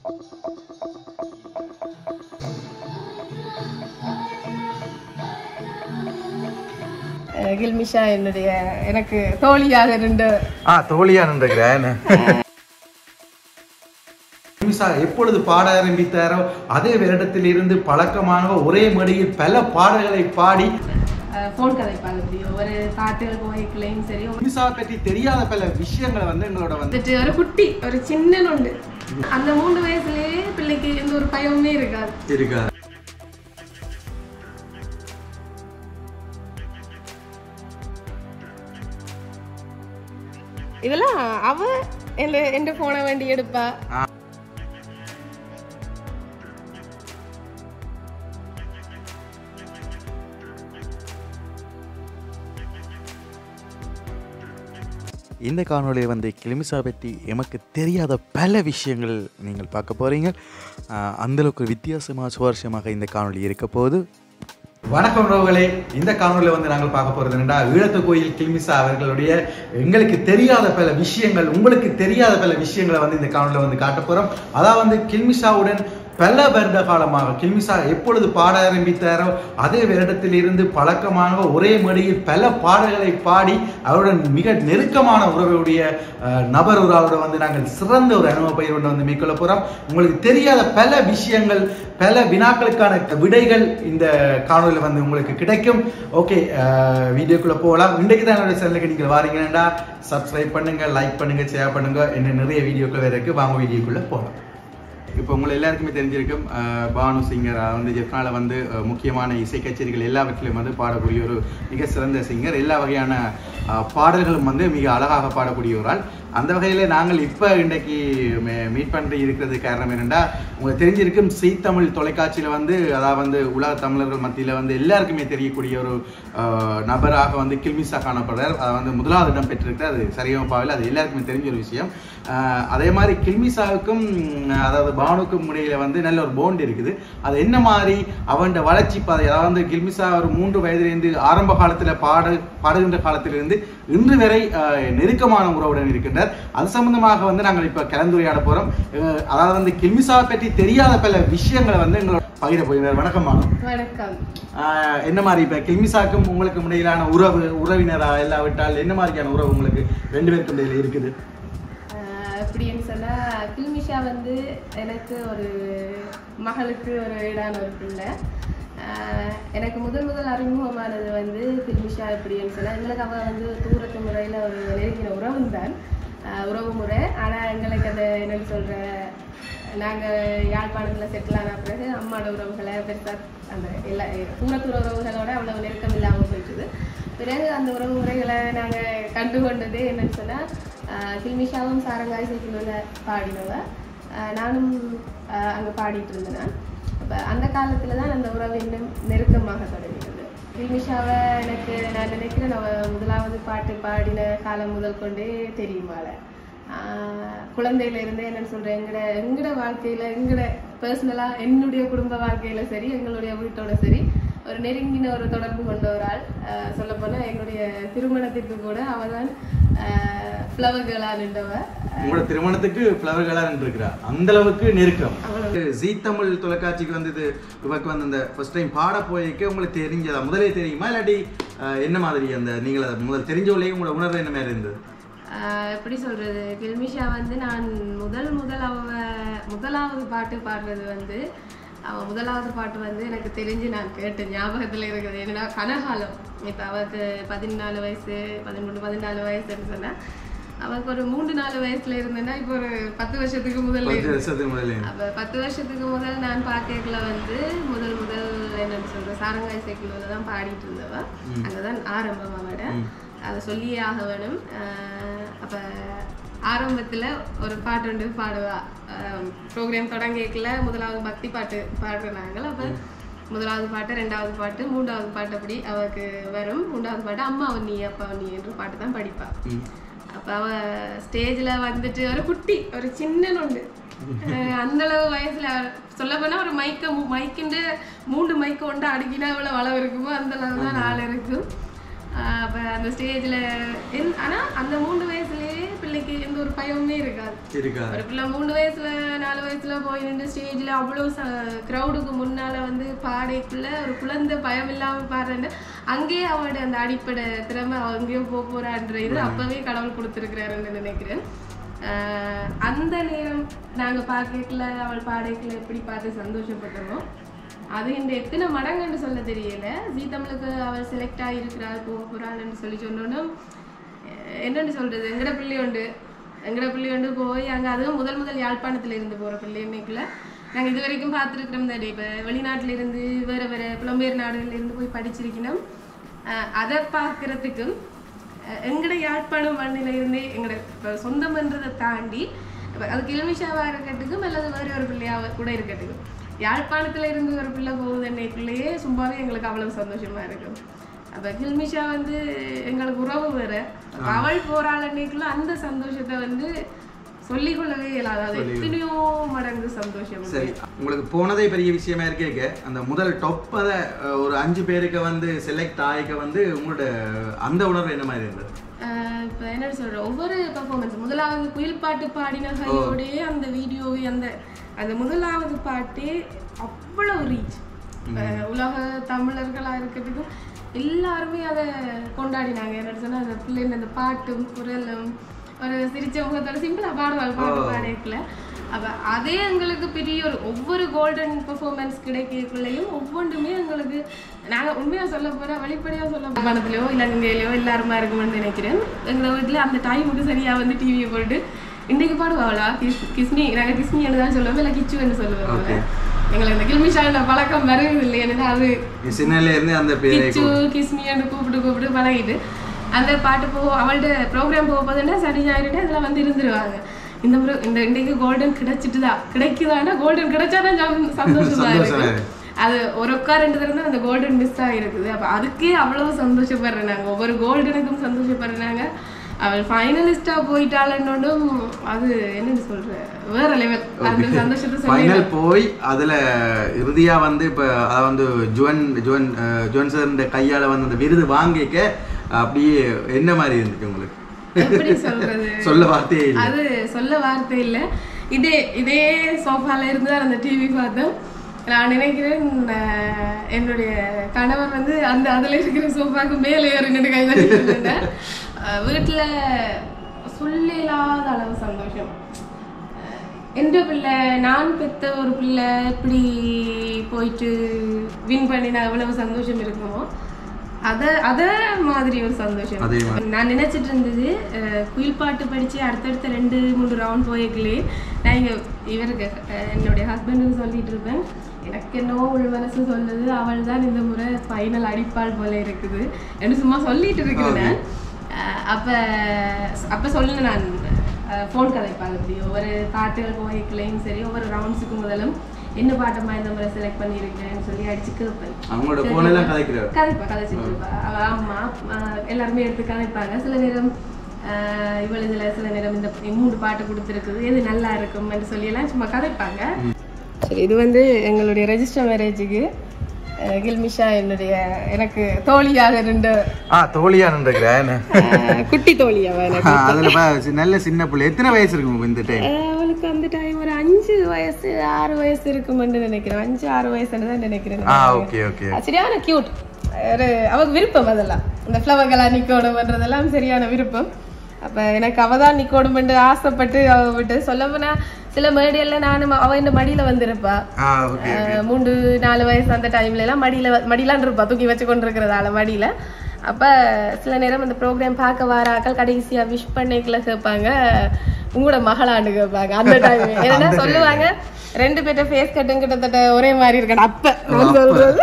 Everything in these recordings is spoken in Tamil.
அஹ் கில்மிஷா என்னுடைய எனக்கு தோழியாக இருந்த ஆ தோழியா நின்றுக்கிறேன் நிமிஷா எப்பொழுது பாட ஆரம்பித்தாரோ அதே வருடத்தில் இருந்து பழக்கமான ஒரே மேடையில் பல பாடல்களை பாடி ஃபோன் கதைப்பாங்க இப்படி ஒவ்வொரு பாட்டுகள் போய்க்கலையும் சரி நிமிஷா பற்றி தெரியாத பல விஷயங்களை வந்து எங்களோட வந்து வந்துட்டு ஒரு குட்டி ஒரு சின்ன நொண்டு அந்த மூணு வயசுலயே பிள்ளைக்கு எந்த ஒரு பயமுமே இருக்காது இருக்கா இதெல்லாம் அவ என் என் போனை வேண்டி எடுப்பா இந்த காணொலியை வந்து கிளிமிசா பற்றி எமக்கு தெரியாத பல விஷயங்கள் நீங்கள் பார்க்க போகிறீங்க அந்தளவுக்கு வித்தியாசமாக சுவாரஸ்யமாக இந்த காணொளி இருக்க போகுது வணக்கம் உறவுகளே இந்த காணொலியில் வந்து நாங்கள் பார்க்க போறது என்னடா ஈழத்து கோயில் கில்மிசா அவர்களுடைய எங்களுக்கு தெரியாத பல விஷயங்கள் உங்களுக்கு தெரியாத பல விஷயங்களை வந்து இந்த காணொலியில் வந்து காட்ட போறோம் அதாவது வந்து கில்மிசாவுடன் பல வருட காலமாக கில்மிசா எப்பொழுது பாட ஆரம்பித்தாரோ அதே வருடத்தில் இருந்து பழக்கமாக ஒரே மேடையில் பல பாடல்களை பாடி அவருடன் மிக நெருக்கமான உறவுடைய அஹ், நபர் ஒரு ஆளோட வந்து நாங்கள் சிறந்த ஒரு அனுபவ பயிர் ஒன்று வந்து மேற்கொள்ள போறோம் உங்களுக்கு தெரியாத பல விஷயங்கள் பல வினாக்களுக்கான விடைகள் இந்த காணொலியில் வந்து உங்களுக்கு கிடைக்கும் ஓகே வீடியோக்குள்ள போகலாம் இன்றைக்கு தான் என்னோட சேனலுக்கு நீங்கள் வாரீங்கன்னா சப்ஸ்கிரைப் பண்ணுங்க லைக் பண்ணுங்க ஷேர் பண்ணுங்க என்ன நிறைய வீடியோக்கள் வேற இருக்கு வாங்க வீடியோக்குள்ள போகலாம் இப்போ உங்களை எல்லாருக்குமே தெரிஞ்சிருக்கும் அஹ், பானு சிங்கர் அஹ், வந்து ஜெஃப்னால வந்து அஹ், முக்கியமான இசை கச்சேரிகள் எல்லாவற்றிலும் வந்து பாடக்கூடிய ஒரு மிக சிறந்த சிங்கர் எல்லா வகையான அஹ், பாடல்களும் வந்து மிக அழகாக பாடக்கூடிய ஒரு ஆள் அந்த வகையில் நாங்கள் இப்போ இன்றைக்கு மீட் பண்ணிட்டு இருக்கிறது காரணம் என்னென்னா உங்களுக்கு தெரிஞ்சிருக்கும் சீ தமிழ் தொலைக்காட்சியில் வந்து அதாவது வந்து உலக தமிழர்கள் மத்தியில் வந்து எல்லாருக்குமே தெரியக்கூடிய ஒரு அஹ், நபராக வந்து கில்மிசா காணப்படுறார் அது வந்து முதலாவது இடம் பெற்றிருக்கு அது சரியாக பாவில் அது எல்லாருக்குமே தெரிஞ்ச ஒரு விஷயம் அஹ், அதே மாதிரி கில்மிசாவுக்கும் உம், அதாவது பானுக்கும் இடையில வந்து நல்ல ஒரு போண்ட் இருக்குது அது என்ன மாதிரி அவன் வளர்ச்சி பாதை அதாவது வந்து கில்மிசா ஒரு மூன்று வயதிலிருந்து ஆரம்ப காலத்துல பாட பாடுகின்ற காலத்திலிருந்து இன்று வரை அஹ், நெருக்கமான உறவுடன் இருக்கின்றார் அது சம்பந்தமாக வந்து நாங்கள் இப்ப கலந்துரையாட போறோம் அஹ், அதாவது வந்து கில்மிசாவை பற்றி தெரியாத பல விஷயங்களை வந்து எங்களோட பகிர போகிறார் வணக்கம் மானம் வணக்கம் ஆஹ் என்ன மாதிரி இப்ப கில்மிசாக்கும் உங்களுக்கு இடையிலான உறவு உறவினரா இல்லாவிட்டால் என்ன மாதிரியான உறவு உங்களுக்கு ரெண்டு பேருக்கும் இடையில இருக்குது அஹ் எப்படின்னு சொன்னா கில்மிஷா வந்து எனக்கு ஒரு மகளுக்கு ஒரு ஈடான ஒரு பிள்ளை அஹ் எனக்கு முதல் முதல் அறிமுகமானது வந்து கில்மிஷா எப்படின்னு சொன்னா எங்களுக்கு அவ வந்து தூரத்து முறையில ஒரு நெருங்கின உறவு தான் உறவு முறை ஆனா எங்களுக்கு அந்த என்னன்னு சொல்ற நாங்க யாழ்ப்பாணத்துல செட்டில் ஆன பிறகு அம்மாவோட உறவுகளை பெருசா அந்த எல்லா தூரத்து உறவுகளோட அவ்வளவு நெருக்கம் இல்லாம போயிட்டுது பிறகு அந்த உறவு முறைகளை நாங்க கண்டு கொண்டது என்னன்னு சொன்னா ஆஹ் கில்மிஷாவும் சாரங்காய் சைக்கிளோட பாடினவ ஆஹ் நானும் ஆஹ் அங்க பாடிட்டு இருந்தேன் அப்ப அந்த காலத்துல தான் அந்த உறவு இன்னும் நெருக்கமாக தொடங்கினது கில்மிஷாவை எனக்கு நான் நினைக்கிறேன் அவ முதலாவது பாட்டு பாடின காலம் முதல் கொண்டே தெரியுமால ஆஹ் குழந்தையில இருந்தே என்னன்னு சொல்றேன் எங்கட எங்கட வாழ்க்கையில எங்கட பர்சனலா என்னுடைய குடும்ப வாழ்க்கையில சரி எங்களுடைய வீட்டோட சரி ஒரு நெருங்கின ஒரு தொடர்பு கொண்ட ஒரு ஆள் சொல்ல போனா எங்களுடைய திருமணத்திற்கு கூட அவதான் ஃப்ளவர் கேர்ளா நின்றவ உங்களோட திருமணத்துக்கு ஃப்ளவர் கலர் இருக்கிறா அந்த அளவுக்கு நெருக்கம் அவ்வளவு. ஜீ தமிழ் தொலைக்காட்சிக்கு வந்து இது இவருக்கு வந்து அந்த ஃபர்ஸ்ட் டைம் பாட போயிருக்க உங்களுக்கு தெரிஞ்சதா முதலே தெரியுமா இல்லாட்டி அஹ், என்ன மாதிரி அந்த நீங்கள் அதை முதல் தெரிஞ்சவங்களே உங்களோட உணர்வு என்ன மாதிரி இருந்தது ஆஹ் எப்படி சொல்றது கில்மிஷா வந்து நான் முதல் முதல் அவ முதலாவது பாட்டு பாடுறது வந்து அவ முதலாவது பாட்டு வந்து எனக்கு தெரிஞ்சு நான் கேட்ட ஞாபகத்துல இருக்குது என்னன்னா கனகாலம் இப்ப அவருக்கு பதினாலு வயசு பதிமூணு பதினாலு வயசுன்னு சொன்னா அவருக்கு ஒரு மூன்று நாலு வயசுல இருந்தேன்னா இப்போ ஒரு பத்து வருஷத்துக்கு முதல்ல பத்து இருந்து. வருஷத்துக்கு முதல்ல அப்ப பத்து வருஷத்துக்கு முதல் நான் பார்க்கல வந்து முதல் முதல் என்னன்னு சொல்ற சாரங்காய் சைக்கிள் தான் பாடிட்டு இருந்தவ அங்கதான் ஆரம்பம் அவட அதை சொல்லியே ஆக வேணும் ஆஹ் அப்ப ஆரம்பத்துல ஒரு பாட்டு ஒன்று பாடுவா ப்ரோக்ராம் தொடங்கிக்கல முதலாவது பக்தி பாட்டு பாடுறாங்க அப்ப முதலாவது பாட்டு ரெண்டாவது பாட்டு மூன்றாவது பாட்டு அப்படி அவருக்கு வரும் மூன்றாவது பாட்டு அம்மா நீ அப்பா நீ என்ற பாட்டு தான் படிப்பா அப்ப அவ ஸ்டேஜ்ல வந்துட்டு ஒரு குட்டி ஒரு சின்ன நொண்டு அஹ் அந்த அளவு வயசுல சொல்ல போனா ஒரு மைக்க மைக்கின்ற மூன்று மைக்க ஒன்று அடிக்கினா எவ்வளவு அளவு இருக்குமோ அந்த அளவு தான் ஆள் இருக்கும் ஆஹ் அப்ப அந்த ஸ்டேஜ்ல ஆனா அந்த மூன்று வயசுலயே பிள்ளை பிள்ளைக்கு எந்த ஒரு பயமுமே இருக்காது இருக்கா ஒரு பிள்ளை மூணு வயசுல நாலு வயசுல போய் நின்று ஸ்டேஜ்ல அவ்வளவு க்ரௌடுக்கு முன்னால வந்து பாடைக்குள்ள ஒரு குழந்தை பயம் இல்லாம பாடுறேன்னு அங்கேயே அவனோட அந்த அடிப்படை திறமை அவ அங்கேயோ போக போறான்ற இது அப்பவே கடவுள் கொடுத்துருக்கிறாருன்னு நினைக்கிறேன் ஆஹ் அந்த நேரம் நாங்க பார்க்கல அவள் பாடைக்குள்ள எப்படி பார்த்து சந்தோஷப்பட்டோமோ அது இந்த எத்தனை மடங்குன்னு சொல்ல தெரியல ஜீ தமிழுக்கு அவள் செலக்ட் ஆகிருக்கிறாள் போக போறாள்னு சொல்லி சொன்னோன்னு அஹ் என்னன்னு சொல்றது எங்கட பிள்ளை உண்டு எங்கட பிள்ளை உண்டு போய் அங்க அதுவும் முதல் முதல் யாழ்ப்பாணத்துல இருந்து போற பிள்ளை இன்னைக்குல நாங்க இது வரைக்கும் பார்த்துருக்கிறோம் தானே இப்ப வெளிநாட்டுல இருந்து வேற வேற புலம்பெயர் நாடுகள்ல இருந்து போய் படிச்சிருக்கணும் அஹ் அதை பார்க்கறதுக்கும் அஹ் எங்கட யாழ்ப்பாணம் மண்ணில இருந்தே எங்கட இப்ப சொந்தம்ன்றதை தாண்டி இப்ப அது கிளமிஷாவா இருக்கட்டுக்கும் அல்லது வேற ஒரு பிள்ளையாவ கூட இருக்கட்டுக்கும் யாழ்ப்பாணத்துல இருந்து ஒரு பிள்ளை போகுது என்னைக்குள்ளேயே சும்மாவே எங்களுக்கு அவ்வளவு சந்தோஷமா இருக்கும் அப்ப கில்மிஷா வந்து எங்களுக்கு உறவு வேற அப்ப அவள் போறாள் அன்னைக்குள்ள அந்த சந்தோஷத்தை வந்து சொல்லிக் கொள்ளவே இயலாது அது எத்தனையோ மடங்கு சந்தோஷம் சரி உங்களுக்கு போனதே பெரிய விஷயமா இருக்கே அந்த முதல் டொப் ஒரு அஞ்சு பேருக்கு வந்து செலக்ட் ஆகிக்க வந்து உங்களோட அந்த உணர்வு என்ன மாதிரி இருந்தது ஆஹ் இப்ப என்ன சொல்ற ஒவ்வொரு பெர்ஃபார்மன்ஸ் முதலாவது குயில் பாட்டு பாடின கையோடயே அந்த வீடியோவே அந்த அந்த முதலாவது பாட்டே அவ்வளவு ரீச் உலக தமிழர்களா இருக்கிறதுக்கும் எல்லாருமே அதை கொண்டாடினாங்க என்ன சொன்னா அந்த பிள்ளைங்க அந்த பாட்டும் குரலும் ஒரு சிரிச்ச முகத்தோட சிம்பிளா பாடுவாள் பாட்டு பாடல அப்ப அதே எங்களுக்கு பெரிய ஒரு ஒவ்வொரு கோல்டன் பெர்ஃபார்மன்ஸ் கிடைக்கக்குள்ளேயும் ஒவ்வொன்றுமே எங்களுக்கு நாங்க உண்மையா சொல்ல போறேன் வெளிப்படையா சொல்ல பணத்துலயோ இலங்கையிலயோ எல்லாருமா இருக்கும்னு நினைக்கிறேன் எங்க வீட்டுல அந்த டைமுக்கு சரியா வந்து டிவியை போட்டு இன்னைக்கு பாடுவாளா கிஸ் கிஸ்மி நாங்க கிஸ்மின்னு தான் சொல்லுவோம் இல்ல கிச்சுன்னு சொல்லுவோம் எங்களுக்கு இந்த கில்மிஷான பழக்கம் வருது இல்லையா அது சின்னல இருந்து அந்த பேரை கிச்சு கிஸ்மின்னு கூப்பிட்டு கூப்பிட்டு பழகிட்டு அந்த பாட்டு போ அவள்கிட்ட ப்ரோக்ராம் போக போதுன்னா சனி ஞாயிறுனா இதெல்லாம் வந்து இருந்துருவாங்க இந்த முறை இந்த இன்றைக்கு கோல்டன் கிடைச்சிட்டுதா கிடைக்குதானா கோல்டன் கிடைச்சாதான் சம்- சந்தோஷமா சந்தோஷமா இருக்கு அது ஒரு ஒக்கா ரெண்டு தரம் தான் அந்த கோல்டன் மிஸ் ஆகிருக்குது அப்ப அதுக்கே அவ்வளவு சந்தோஷப்படுறேன் நாங்க ஒவ்வொரு கோல்டனுக்கும் சந்தோஷப்படுறாங்க அவள் ஃபைனலிஸ்டா போயிட்டாளன்னொன்னும் அது என்னன்னு சொல்ற வேற லெவல் அந்த சந்தோஷத்தை சொல்லி ஃபைனல் போய் அதுல இறுதியா வந்து இப்ப அத வந்து ஜுவன் ஜுவன் அஹ், ஜுவன் சார் இந்த கையால வந்து அந்த விருது வாங்கிக்க அப்படியே என்ன மாதிரி இருந்துச்சு உங்களுக்கு எப்படி சொல்றது சொல்ல வார்த்தையே இல்லை அது சொல்ல வார்த்தை இல்ல இதே இதே சோஃபால இருந்து தான் அந்த டிவி பார்த்தோம் நான் நினைக்கிறேன் அஹ், என்னுடைய கணவர் வந்து அந்த அதுல இருக்கிற சோஃபாக்கு மேலே ஏறி நின்று கை தட்டிட்டு வீட்டுல சொல்ல இல்லாத அளவு சந்தோஷம் அஹ், எந்த பிள்ளை நான் பெத்த ஒரு பிள்ளை இப்படி போயிட்டு வின் பண்ணினா எவ்வளவு சந்தோஷம் இருக்குமோ அத அத மாதிரி ஒரு சந்தோஷம் அதே நான் நினைச்சிட்டு இருந்தது அஹ், குயில் பாட்டு படிச்சு அடுத்தடுத்த ரெண்டு மூணு ரவுண்ட் போய்க்கலே நான் இங்க இவருக்கு அஹ், என்னுடைய ஹஸ்பண்டுக்கு சொல்லிட்டு இருப்பேன் எனக்கு என்னவோ உள் மனசு சொல்லுது அவள் தான் இந்த முறை ஃபைனல் அடிப்பாள் போல இருக்குது என்று சும்மா சொல்லிட்டு இருக்கிறேன் நான். அஹ், அப்ப அப்ப சொல்லுங்க நான் ஃபோன் கதைப்பாங்க இப்படி ஒவ்வொரு பாட்டுகள் போய்க்கலையும் சரி ஒவ்வொரு ரவுண்ட்ஸுக்கு முதலும் என்ன பாட்டமா இந்த முறை செலக்ட் பண்ணியிருக்கேன்னு சொல்லி அடிச்சு கேட்பேன் அவங்களோட போன் எல்லாம் கதைக்கிறார் கதைப்பா கதைச்சிட்டு இருப்பா அவ அம்மா ஆஹ் எல்லாருமே எடுத்து கதைப்பாங்க சில நேரம் ஆஹ் இவள் இதுல சில நேரம் இந்த மூணு பாட்டு கொடுத்துருக்குது எது நல்லா இருக்கும் என்று சொல்லி எல்லாம் சும்மா கதைப்பாங்க சரி இது வந்து எங்களுடைய ரெஜிஸ்டர் மேரேஜுக்கு கில்மிஷா என்னுடைய எனக்கு தோழியாக இருந்த ஆ தோழியா நின்றுக்கிறேன் ஆஹ் குட்டி தோழியாவ எனக்கு அதுல பா- சி- நல்ல சின்ன பிள்ளை எத்தனை வயசு இருக்கும் இந்த டைம் ஆஹ் அவளுக்கு அந்த டைம் ஒரு அஞ்சு வயசு ஆறு வயசு இருக்குமென்று நினைக்கிறேன் அஞ்சு ஆறு வயசுன்னு தான் நினைக்கிறேன் ஆ ஓகே ஓகே சரியான கியூட் ஒரு அவக்கு விருப்பம் அதெல்லாம் இந்த ஃப்ளவர்களா நிக்கணும்ன்றதெல்லாம் சரியான விருப்பம் அப்ப எனக்கு அவ தான் நிக்கணும்னு ஆசைப்பட்டு அவ விட்டு சொல்ல போனா சில மேடையில நானும் அவ இந்த மடியில வந்திருப்பா ஆ ஓகே அஹ் மூன்று நாலு வயசு அந்த டைம்ல எல்லாம் மடியில வ- மடியிலான் இருப்பா தூக்கி வச்சு கொண்டு இருக்கிறதால மடியில அப்ப சில நேரம் அந்த ப்ரோக்ராம் பார்க்க வாராக்கள் கடைசியா விஷ் பண்ணிக்கல கேட்பாங்க உங்களோட மகளாண்டு கேட்பாங்க அந்த டைம் ஏன்னா சொல்லுவாங்க ரெண்டு பேர்ட்ட ஃபேஸ் கட்டும் கிட்டத்தட்ட ஒரே மாதிரி இருக்கணும் அப்ப நான் சொல்றது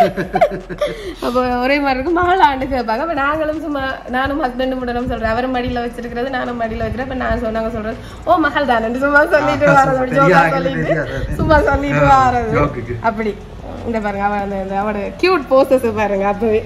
அப்போ ஒரே மாதிரி இருக்கும் மகளாண்டு கேட்பாங்க அப்ப நாங்களும் சும்மா நானும் ஹஸ்பண்டும் உடனும் சொல்றேன் அவர் மடியில வச்சிருக்கிறது நானும் மடியில வைக்கிறேன் அப்ப நான் சொன்னாங்க சொல்றது ஓ மகள் தானே சும்மா சொல்லிட்டு வரது அப்படி பெரிய ஜோக்கா ஆங்கிலம் சொல்லிட்டு தெரியாது. சும்மா சொல்லிட்டு வரது ஜோக்குக்கு. அப்படி இந்த பாருங்க அவன் அந்த இந்த அவனோட கியூட் போசஸ் பாருங்க அப்பவே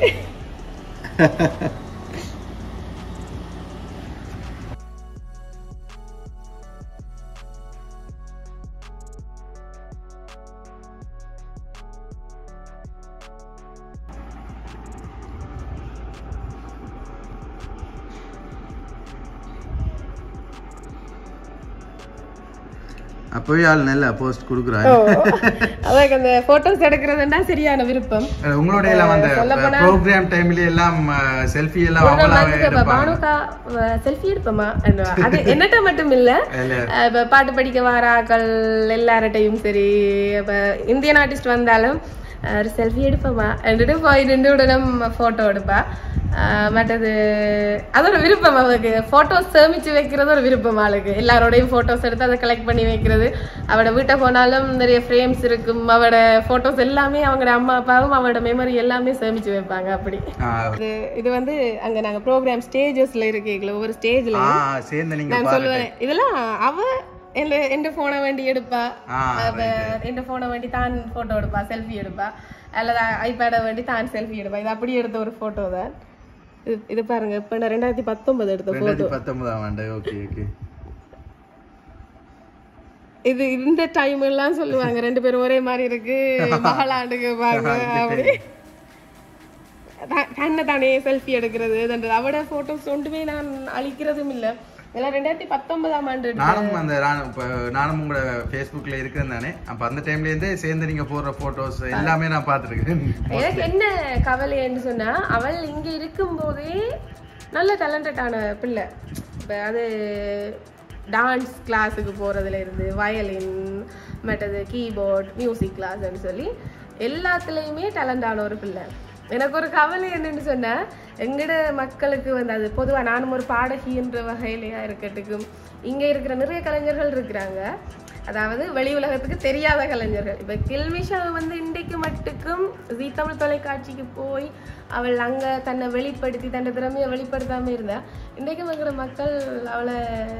அப்பவே ஆள் நல்லா போஸ்ட் ஓ கொடுக்குறாரு அதான் அந்த போட்டோஸ் எடுக்கிறதுன்னா சரியான விருப்பம் உங்களுடைய எல்லாம் அந்த சொல்லப்போனா- ப்ரோக்ராம் டைம்ல எல்லாம் செல்ஃபி எல்லாம் ஒரு நாள் அவங்களாவே வந்துட்டு இப்ப எடுப்பாங்க பானுக்கா செல்ஃபி எடுப்போமா அது என்னட்ட மட்டும் இல்ல இல்ல. அஹ் இப்ப பாட்டு படிக்க வாராக்கள் எல்லார்ட்டையும் சரி இப்ப இந்தியன் ஆர்டிஸ்ட் வந்தாலும் அஹ் ஒரு செல்ஃபி எடுப்போமா എന്നിട്ട് போய் நின்று உடனே போட்டோ எடுப்பா அஹ் மற்றது அது ஒரு விருப்பம் அவளுக்கு போட்டோஸ் சேமிச்சு வைக்கிறது ஒரு விருப்பம் அவளுக்கு எல்லாரோடையும் போட்டோஸ் எடுத்து அதை கலெக்ட் பண்ணி வைக்கிறது அவட வீட்டை போனாலும் நிறைய ஃப்ரேம்ஸ் இருக்கும் அவட போட்டோஸ் எல்லாமே அவங்களோட அம்மா அப்பாவும் அவளோட மெமரி எல்லாமே சேமிச்சு வைப்பாங்க அப்படி ஆ, இது இது வந்து அங்க நாங்க ப்ரோக்ராம் ஸ்டேஜஸ்ல இருக்கீங்களா ஒவ்வொரு ஸ்டேஜ்ல ஆ சேர்ந்து நீங்க நான் பாருங்க சொல்லுவேன் இதெல்லாம் அவ என் என் போனை வேண்டி எடுப்பா ஆ, அப்ப என் போனை வேண்டி தான் போட்டோ எடுப்பா செல்ஃபி எடுப்பா அல்லது ஐபேடை வேண்டி தான் செல்ஃபி எடுப்பா இது அப்படி எடுத்த ஒரு போட்டோ தான் இது இது பாருங்க இப்ப நான் ரெண்டாயிரத்தி பத்தொன்பது எடுத்த போட்டோ ரெண்டாயிரத்தி பத்தொன்பதாம் ஆண்டு ஓகே ஓகே இது இந்த டைம் எல்லாம் சொல்லுவாங்க ரெண்டு பேரும் ஒரே மாதிரி இருக்கு மகளாண்டுக்கு பாருங்க அப்படி த- தன்னை தானே செல்ஃபி எடுக்கிறது தண்டது அவட போட்டோஸ் ஒன்றுமே நான் அழிக்கிறதும் இல்ல இதெல்லாம் ரெண்டாயிரத்தி பத்தொன்பதாம் ஆண்டு எடுத்த- நானும் அந்த நானும் இப்ப நானும் உங்களோட ஃபேஸ்புக்ல இருக்கிறேன் தானே அப்ப அந்த டைம்ல இருந்தே சேர்ந்து நீங்க போடுற போட்டோஸ் எல்லாமே நான் பார்த்துருக்கேன் எனக்கு என்ன கவலைன்னு சொன்னா அவள் இங்க இருக்கும்போதே நல்ல டேலண்டடான பிள்ளை இப்ப அது டான்ஸ் கிளாஸுக்கு போறதுல இருந்து வயலின் மற்றது கீபோர்ட் மியூசிக் கிளாஸ்ன்னு சொல்லி எல்லாத்துலேயுமே டேலண்டான ஒரு பிள்ளை எனக்கு ஒரு கவலை என்னன்னு சொன்னா எங்கட மக்களுக்கு வந்து அது பொதுவா நானும் ஒரு பாடகின்ற வகையிலையா இருக்கட்டுக்கும் இங்க இருக்கிற நிறைய கலைஞர்கள் இருக்கிறாங்க அதாவது வெளி உலகத்துக்கு தெரியாத கலைஞர்கள் இப்ப கில்மிஷா வந்து இன்றைக்கு மட்டுக்கும் ஜீ தமிழ் தொலைக்காட்சிக்கு போய் அவள் அங்க தன்னை வெளிப்படுத்தி தன்னை திறமையை வெளிப்படுத்தாம இருந்தா இன்றைக்கும் இருக்கிற மக்கள் அவளை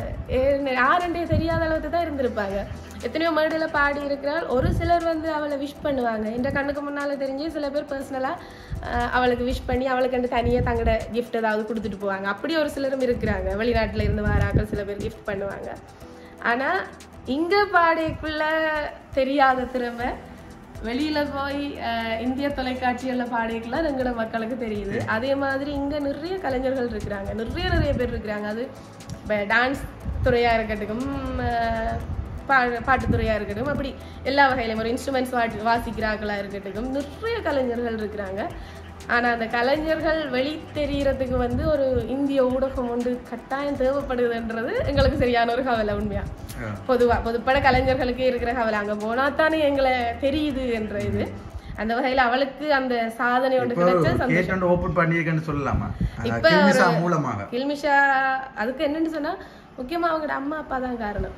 ஏ- யாருன்றே தெரியாத அளவுக்கு தான் இருந்திருப்பாங்க எத்தனையோ மேடையில பாடி இருக்கிறாள் ஒரு சிலர் வந்து அவளை விஷ் பண்ணுவாங்க இந்த கண்ணுக்கு முன்னால தெரிஞ்சு சில பேர் பர்சனலா அவளுக்கு விஷ் பண்ணி அவளுக்கு வந்து தனியா தங்களோட கிஃப்ட் ஏதாவது கொடுத்துட்டு போவாங்க அப்படி ஒரு சிலரும் இருக்கிறாங்க வெளிநாட்டுல இருந்து வாராக்கள் சில பேர் கிஃப்ட் பண்ணுவாங்க ஆனா இங்க பாடிக்குள்ள தெரியாத திறமை வெளியில போய் அஹ், இந்திய தொலைக்காட்சிகள்ல பாடிக்குள்ள எங்களோட மக்களுக்கு தெரியுது அதே மாதிரி இங்க நிறைய கலைஞர்கள் இருக்கிறாங்க நிறைய நிறைய பேர் இருக்கிறாங்க அது டான்ஸ் துறையா இருக்கட்டும் அஹ், பா பாட்டுத்துறையா இருக்கட்டும் அப்படி எல்லா வகையிலும் ஒரு இன்ஸ்ட்ருமெண்ட்ஸ் வாசி வாசிக்கிறார்களா இருக்கட்டும் நிறைய கலைஞர்கள் இருக்கிறாங்க ஆனா அந்த கலைஞர்கள் வெளி தெரியறதுக்கு வந்து ஒரு இந்திய ஊடகம் ஒன்று கட்டாயம் தேவைப்படுதுன்றது எங்களுக்கு சரியான ஒரு கவலை உண்மையா பொதுவா பொதுப்பட கலைஞர்களுக்கு இருக்கிற கவலை அங்க போனா தானே எங்களை தெரியுது என்ற இது அந்த வகையில அவளுக்கு அந்த சாதனை ஒன்று இப்போ கிடைச்ச சந்தோஷம் கேட் ஒன்று ஓபன் பண்ணியிருக்கேன்னு சொல்லலாமா அதான் இப்ப கில்மிசா ஒரு- மூலமாக கில்மிஷா அதுக்கு என்னன்னு சொன்னா முக்கியமா அவங்களோட அம்மா அப்பா தான் காரணம்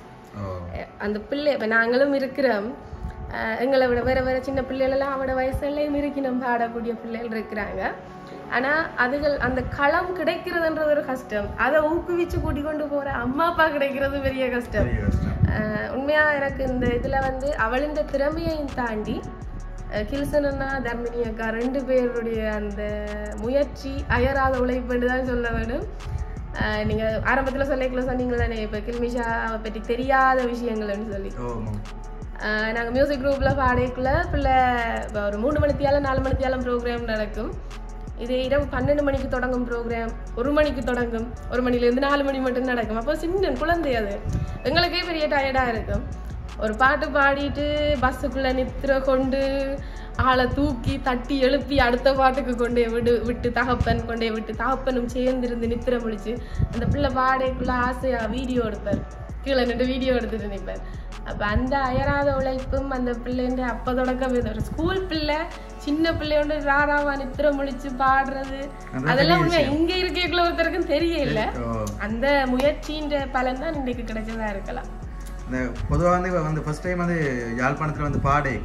ஓ அஹ் அந்த பிள்ளை இப்ப நாங்களும் இருக்கிறோம் அஹ் எங்களை விட வேற வேற சின்ன பிள்ளைகள் எல்லாம் அவட வயசுலயும் இருக்கணும் பாடக்கூடிய பிள்ளைகள் இருக்கிறாங்க ஆனா அதுகள் அந்த களம் கிடைக்கிறதுன்றது ஒரு கஷ்டம் அதை ஊக்குவிச்சு கூட்டி கொண்டு போற அம்மா அப்பா கிடைக்கிறது பெரிய கஷ்டம் பெரிய கஷ்டம். அஹ் உண்மையா எனக்கு இந்த இதுல வந்து அவளின் திறமையையும் தாண்டி அஹ் கில்சன் அண்ணா தர்மினி அக்கா ரெண்டு பேருடைய அந்த முயற்சி அயராத உழைப்புன்னு தான் சொல்ல வேணும் அஹ் நீங்க ஆரம்பத்துல சொல்லிக்கல சொன்னீங்க தானே இப்ப கில்மிஷாவை பற்றி தெரியாத விஷயங்கள்னு சொல்லி ஓ ஆமாம். ஆஹ் நாங்க மியூசிக் குரூப்ல பாடக்குள்ள பிள்ளை இப்ப ஒரு மூணு மணித்தியாலம் நாலு மணித்தியாலம் ப்ரோக்ராம் நடக்கும் இது இரவு பன்னெண்டு மணிக்கு தொடங்கும் ப்ரோக்ராம் ஒரு மணிக்கு தொடங்கும் ஒரு மணில இருந்து நாலு மணி மட்டும் நடக்கும் அப்போ சின்ன குழந்தை அது எங்களுக்கே பெரிய டயர்டா இருக்கும் ஒரு பாட்டு பாடிட்டு பஸ்ஸுக்குள்ள நித்திர கொண்டு ஆளை தூக்கி தட்டி எழுப்பி அடுத்த பாட்டுக்கு கொண்டே விடு விட்டு தகப்பன் கொண்டே விட்டு தகப்பனும் சேர்ந்திருந்து நித்திர முடிச்சு அந்த பிள்ளை பாடைக்குள்ள ஆசையா வீடியோ எடுப்பார் கீழே நின்று வீடியோ எடுத்துட்டு நிற்பார் அப்ப அந்த அயராத உழைப்பும் அந்த பிள்ளைன்ற அப்ப தொடக்கம் இது ஒரு ஸ்கூல் பிள்ளை சின்ன பிள்ளையோட ராராவா நித்திர முழிச்சு பாடுறது அதான் அதெல்லாம் உண்மை இங்க இருக்கக்குள்ள ஒருத்தருக்கும் தெரியல ஓ அந்த முயற்சின்ற பலன் தான் இன்னைக்கு கிடைச்சதா இருக்கலாம் இந்த பொதுவாக வந்து இவ வந்து ஃபர்ஸ்ட் டைம் வந்து யாழ்ப்பாணத்தில் வந்து பாடைக்க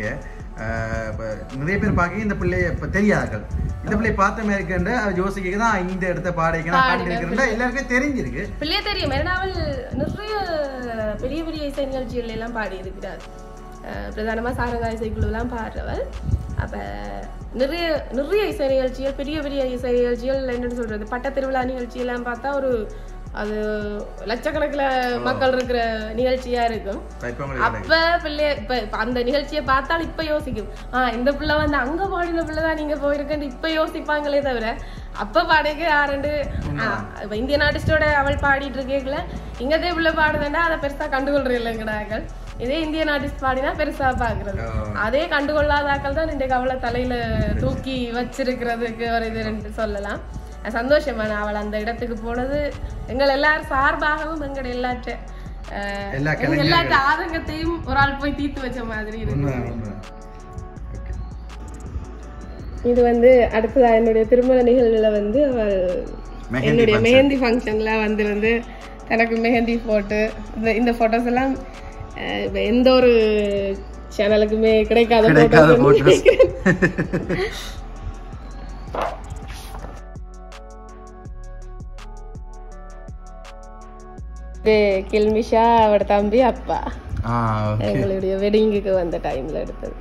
ஆஹ் இப்ப நிறைய பேர் பார்க்க இந்த பிள்ளைய இப்போ தெரியாதார்கள் இந்த பிள்ளைய பார்த்த மாதிரி இருக்கேன் அது யோசிக்க தான் இந்த இடத்த பாடைக்கு நான் பாடின பாடிருக்கிறேன் எல்லாருக்கும் தெரிஞ்சிருக்கு பிள்ளைய தெரியும் ஏன்னா அவள் நிறைய பெரிய பெரிய இசை நிகழ்ச்சிகள் எல்லாம் பாடி இருக்கிறார் அஹ் பிரதானமா சாரங்கா இசைக்குழுலாம் பாடுறவள் அப்ப நிறைய நிறைய இசை நிகழ்ச்சிகள் பெரிய பெரிய இசை நிகழ்ச்சிகள் என்னன்னு சொல்றது பட்ட திருவிழா நிகழ்ச்சி எல்லாம் பார்த்தா ஒரு அது லட்சக்கணக்கில் மக்கள் இருக்கிற நிகழ்ச்சியா இருக்கும் அப்ப பிள்ளை இப்ப இப்ப அந்த நிகழ்ச்சியை பார்த்தால் இப்ப யோசிக்கும் ஆ இந்த பிள்ளை வந்து அங்க பாடின பிள்ளை தான் நீங்க போயிருக்கேன்னு இப்ப யோசிப்பாங்களே தவிர அப்ப பாடக யாருண்டு ஆ, இப்ப இந்தியன் ஆர்டிஸ்டோட அவள் பாடிட்டு இருக்கேக்கல இங்கதே பிள்ளை பாடுதுன்னா அதை பெருசா கண்டுகொள்ற இல்லைங்கிறார்கள் இதே இந்தியன் ஆர்டிஸ்ட் பாடினா பெருசா பாக்குறது அதே கண்டுகொள்ளாதாக்கள் தான் இன்றைக்கு அவளை தலையில தூக்கி வச்சிருக்கிறதுக்கு ஒரு இது ரெண்டு சொல்லலாம் சந்தோஷமான அவள் அந்த இடத்துக்கு போனது எங்கள் எல்லாரும் சார்பாகவும் எங்கள் எல்லாற்ற அஹ், எல்லா எங்க எல்லாற்ற ஆதங்கத்தையும் ஒரு ஆள் போய் தீர்த்து வச்ச மாதிரி இருக்கு இது வந்து அடுத்ததா என்னுடைய திருமண நிகழ்வுல வந்து அவள் மெஹந்தி என்னுடைய மெஹந்தி ஃபங்க்ஷன்ல வந்து வந்து தனக்கு மெஹந்தி போட்டு இந்த இந்த போட்டோஸ் எல்லாம் அஹ், இப்ப எந்த ஒரு சேனலுக்குமே கிடைக்காத கிடைக்காத photos photos. இது கில்மிஷா அவட தம்பி அப்பா ஆ ஓகே எங்களுடைய வெட்டிங்குக்கு வந்த டைம்ல எடுத்தது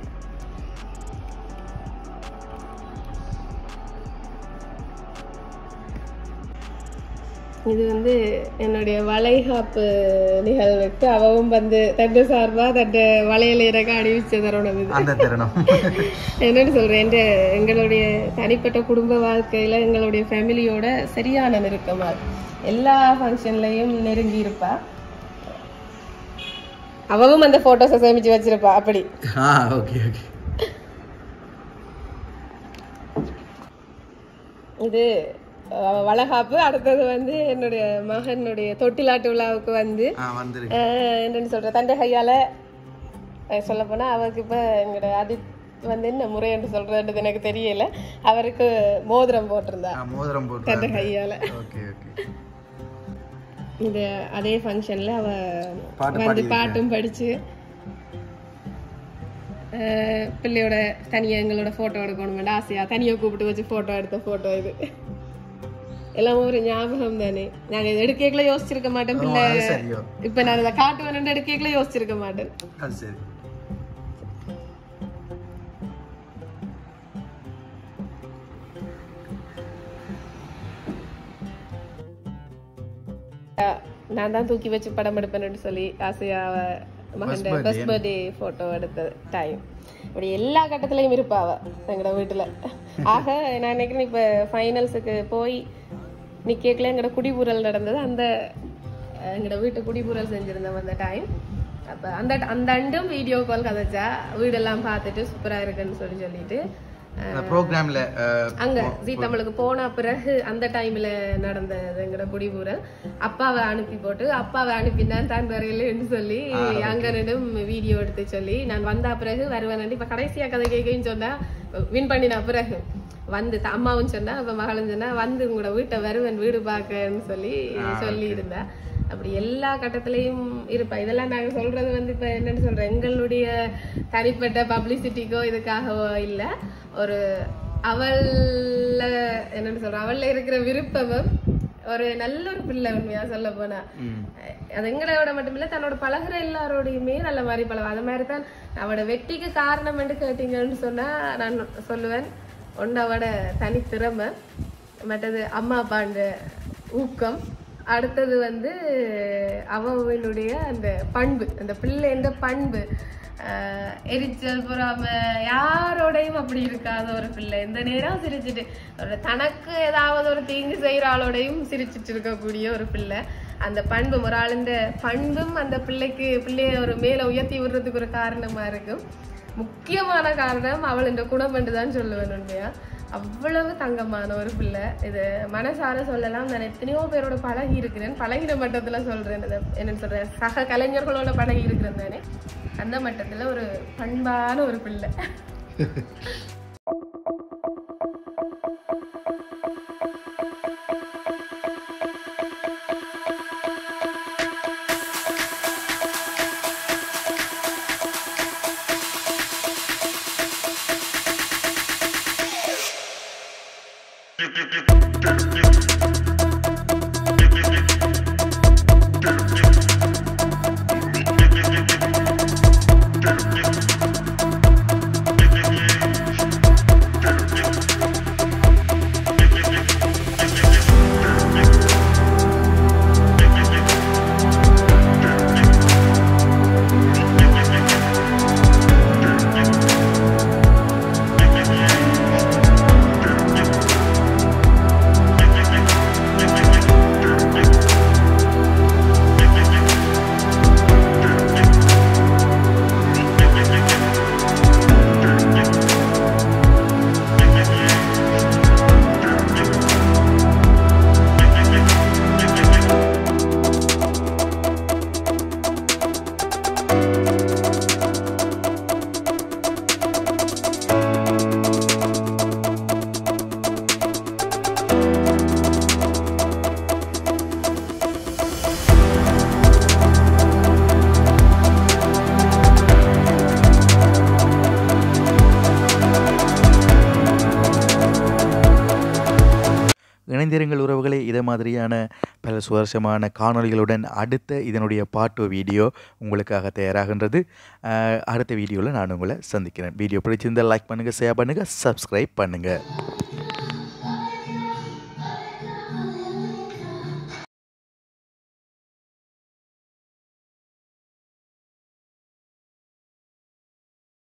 இது வந்து என்னுடைய வளைகாப்பு நிகழ்வுக்கு அவவும் வந்து தட்டு சார்பா தட்டு வளையல் இறக்க அணிவிச்ச தருணம் இது அந்த தருணம் என்னன்னு சொல்றேன் என்ற எங்களுடைய தனிப்பட்ட குடும்ப வாழ்க்கையில எங்களுடைய ஃபேமிலியோட சரியான நெருக்கமா எல்லா ஃபங்க்ஷன்லயும் நெருங்கி இருப்பா அவவும் அந்த போட்டோஸை சேமிச்சு வச்சிருப்பா அப்படி ஆ ஓகே ஓகே இது அஹ், வளகாப்பு அடுத்தது வந்து என்னுடைய மகனுடைய தொட்டிலாட்டு விழாவுக்கு வந்து ஆ வந்துருக்கு அஹ், என்னன்னு சொல்ற தண்டை கையால சொல்ல போனா அவருக்கு இப்ப எங்களோட ஆதித் வந்து என்ன முறை என்று சொல்றதுன்றது எனக்கு தெரியல அவருக்கு மோதிரம் போட்டிருந்தா ஆ மோதிரம் தண்டை போட்டு கையால ஓகே ஓகே இந்த அதே ஃபங்க்ஷன்ல அவ பாட்டு வந்து பாட்டும் படிச்சு அஹ், பிள்ளையோட தனியா எங்களோட போட்டோ எடுக்கணும் ஆசையா தனியா கூப்பிட்டு வச்சு போட்டோ எடுத்த போட்டோ இது எல்லாம் ஒரு ஞாபகம் தானே நான் இதை எடுக்கல யோசிச்சிருக்க மாட்டேன் பிள்ளை அது சரியோ இப்ப நான் இதை காட்டுவேன் எடுக்கல யோசிச்சிருக்க மாட்டேன் அது சரி அஹ், நான் தான் தூக்கி வச்சு படம் எடுப்பேன்னு சொல்லி ஆசையா அவ மகன் birthday. ஃபர்ஸ்ட் பர்த்டே போட்டோ எடுத்த டைம் இப்படி எல்லா கட்டத்துலயும் இருப்பா அவ எங்களோட வீட்டுல ஆக நான் நினைக்கிறேன் இப்ப ஃபைனல்ஸுக்கு போய் நிக்கல எங்களோட குடிபுறல் நடந்தது அந்த அஹ், எங்களோட வீட்டு குடிபுறல் செஞ்சிருந்தோம் அந்த டைம் அப்ப அந்த அந்த அண்டும் வீடியோ கால் கதைச்சா வீடெல்லாம் பார்த்துட்டு சூப்பரா இருக்குன்னு சொல்லி சொல்லிட்டு அந்த ப்ரோக்ராம்ல அங்க ஜி தமிழுக்கு போன பிறகு அந்த டைம்ல நடந்தது எங்கட குடிபூரல் அப்பாவை அனுப்பி போட்டு அப்பாவை அனுப்பினான் தான் வரையிலன்னு சொல்லி அங்க ரெண்டும் வீடியோ எடுத்து சொல்லி நான் வந்தா பிறகு வருவேன் இப்ப கடைசியா கதை கேட்கன்னு சொன்னா வின் பண்ணின பிறகு வந்து த- அம்மாவும் சொன்னா அப்ப மகளும் சொன்னா வந்து உங்களோட வீட்டை வருவேன் வீடு பார்க்கன்னு சொல்லி சொல்லி இருந்தா அப்படி எல்லா கட்டத்திலையும் இருப்பா இதெல்லாம் நாங்க சொல்றது வந்து இப்ப என்னன்னு சொல்றேன் எங்களுடைய தனிப்பட்ட பப்ளிசிட்டிக்கோ இதுக்காகவோ இல்ல ஒரு அவள்ல என்னன்னு சொல்ற அவள்ல இருக்கிற விருப்பமும் ஒரு நல்ல ஒரு பிள்ளை உண்மையா சொல்ல போனா அது எங்களோட மட்டுமில்ல தன்னோட பழகுற எல்லாரோடையுமே நல்ல மாதிரி பழகும் அது மாதிரி தான் அவட வெற்றிக்கு காரணம் என்று கேட்டீங்கன்னு சொன்னா நான் சொல்லுவேன் ஒன்று அவட தனித்திறமை மற்றது அம்மா அப்பாண்ட ஊக்கம் அடுத்தது வந்து அவனுடைய அந்த பண்பு அந்த பிள்ளைன்ற பண்பு ஆஹ் எரிச்சல் பொறாம யாரோடையும் அப்படி இருக்காத ஒரு பிள்ளை எந்த நேரம் சிரிச்சுட்டு ஒரு தனக்கு ஏதாவது ஒரு தீங்கு செய்யற ஆளோடையும் சிரிச்சிட்டு இருக்கக்கூடிய ஒரு பிள்ளை அந்த பண்பு ஒரு ஆளுந்த பண்பும் அந்த பிள்ளைக்கு பிள்ளைய ஒரு மேல உயர்த்தி விடுறதுக்கு ஒரு காரணமா இருக்கும் முக்கியமான காரணம் அவள் இந்த குணம் தான் சொல்லுவேன் உண்மையா அவ்வளவு தங்கமான ஒரு பிள்ளை இது மனசார சொல்லலாம் நான் எத்தனையோ பேரோட பழகி இருக்கிறேன் பழகின மட்டத்துல சொல்றேன் இதை என்னன்னு சொல்றேன் சக கலைஞர்களோட பழகி இருக்கிறேன் தானே அந்த மட்டத்துல ஒரு பண்பான ஒரு பிள்ளை இணைந்திருங்கள் உறவுகளே இதே மாதிரியான பல சுவாரஸ்யமான காணொளிகளுடன் அடுத்த இதனுடைய பாட்டு வீடியோ உங்களுக்காக தயாராகின்றது அஹ், அடுத்த வீடியோவில் நான் உங்களை சந்திக்கிறேன் வீடியோ பிடிச்சிருந்தால் லைக் பண்ணுங்கள் ஷேர் பண்ணுங்கள் சப்ஸ்கிரைப் பண்ணுங்கள்